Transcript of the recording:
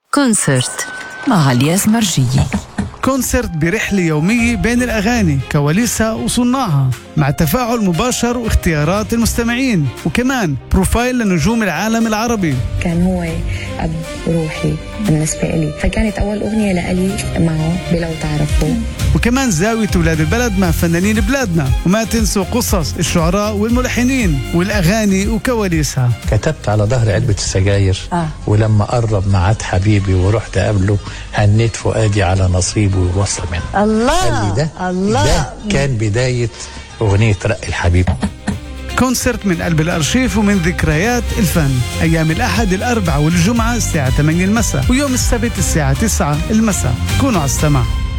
كونسرت مع علياس مرجية كونسرت برحلة يومية بين الأغاني كواليسها وصناعها مع تفاعل مباشر واختيارات المستمعين وكمان بروفايل لنجوم العالم العربي كان هو أب روحي بالنسبة لي فكانت أول أغنية لألي معه بلو تعرفوا وكمان زاوية ولاد البلد مع فنانين بلادنا وما تنسوا قصص الشعراء والملحنين والأغاني وكواليسها كتبت على ظهر علبة السجاير آه. ولما قرب معاد حبيبي ورحت قابله هنيت فؤادي على نصيبه ووصل منه قال لي الله ده الله ده كان بداية أغنية رق الحبيب كونسرت من قلب الأرشيف ومن ذكريات الفن أيام الأحد الأربعاء والجمعة الساعة 8 المساء ويوم السبت الساعة 9 المساء كونوا على السماع